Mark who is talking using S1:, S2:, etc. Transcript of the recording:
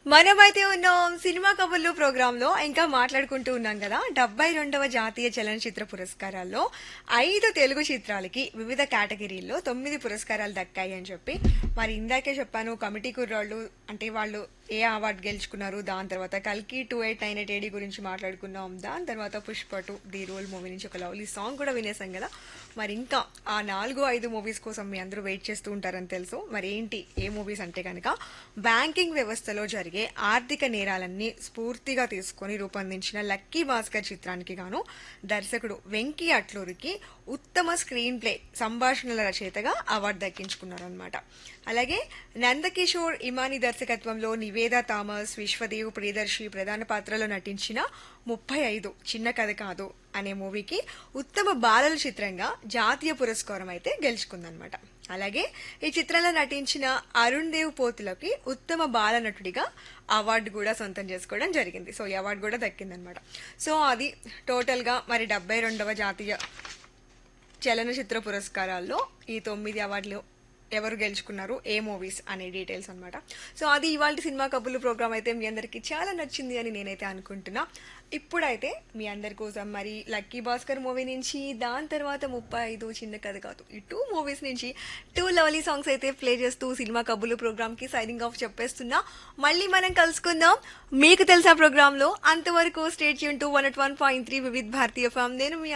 S1: మనమైతే ఉన్నాం సినిమా కబుర్లు ప్రోగ్రామ్ లో ఇంకా మాట్లాడుకుంటూ ఉన్నాం కదా డెబ్బై రెండవ జాతీయ చలనచిత్ర పురస్కారాల్లో ఐదు తెలుగు చిత్రాలకి వివిధ కేటగిరీల్లో తొమ్మిది పురస్కారాలు దక్కాయి అని చెప్పి మరి ఇందాకే చెప్పాను కమిటీ కుర్రాళ్ళు అంటే వాళ్ళు ఏ అవార్డు గెలుచుకున్నారు దాని తర్వాత కల్కి two eight nine eight AD గురించి మాట్లాడుకున్నాం దాని తర్వాత Pushpa two the rule movie నుంచి ఒక లవ్లీ సాంగ్ కూడా వినేసాం కదా మరి ఇంకా ఆ నాలుగు ఐదు మూవీస్ కోసం మీ అందరూ వెయిట్ చేస్తూ ఉంటారని తెలుసు మరి ఏంటి ఏ మూవీస్ అంటే కనుక బ్యాంకింగ్ వ్యవస్థలో జరిగే ఆర్థిక నేరాలన్నీ స్ఫూర్తిగా తీసుకొని రూపొందించిన లక్కీ భాస్కర్ చిత్రానికి గాను దర్శకుడు వెంకీ అట్లూరికి ఉత్తమ స్క్రీన్ ప్లే సంభాషణల రచయితగా అవార్డు దక్కించుకున్నారనమాట అలాగే నందకిషోర్ ఇమాని దర్శకత్వంలో నివేద థామస్ విశ్వదేవ్ ప్రియదర్శి ప్రధాన పాత్రలో నటించిన ముప్పై ఐదు చిన్న కథ కాదు అనే మూవీకి ఉత్తమ బాలల చిత్రంగా జాతీయ పురస్కారం అయితే గెలుచుకుందనమాట అలాగే ఈ చిత్రంలో నటించిన అరుణ్ దేవ్ పోతులకి ఉత్తమ బాల నటుడిగా అవార్డు కూడా సొంతం చేసుకోవడం జరిగింది సో ఈ అవార్డు కూడా దక్కిందనమాట సో అది టోటల్గా మరి డెబ్బై రెండవ జాతీయ చలనచిత్ర పురస్కారాల్లో ఈ తొమ్మిది అవార్డులు ఎవరు గెలుచుకున్నారు ఏ మూవీస్ అనే డీటెయిల్స్ అన్నమాట సో అది ఇవాళ సినిమా కబుర్లు ప్రోగ్రామ్ అయితే మీ అందరికీ చాలా నచ్చింది అని నేనైతే అనుకుంటున్నా ఇప్పుడైతే మీ అందరి కోసం మరి లక్కీ భాస్కర్ మూవీ నుంచి దాని తర్వాత ముప్పై ఐదు చిన్న కథ కాదు ఈ టూ మూవీస్ నుంచి టూ లవ్లీ సాంగ్స్ అయితే ప్లే చేస్తూ సినిమా కబుర్లు ప్రోగ్రామ్ కి సైనింగ్ ఆఫ్ చెప్పేస్తున్నా మళ్ళీ మనం కలుసుకుందాం మీకు తెలుసా ప్రోగ్రామ్ లో అంతవరకు స్టేట్ యూన్ to one one point three Vividh Bharatiya ఫామ్ నేను మీ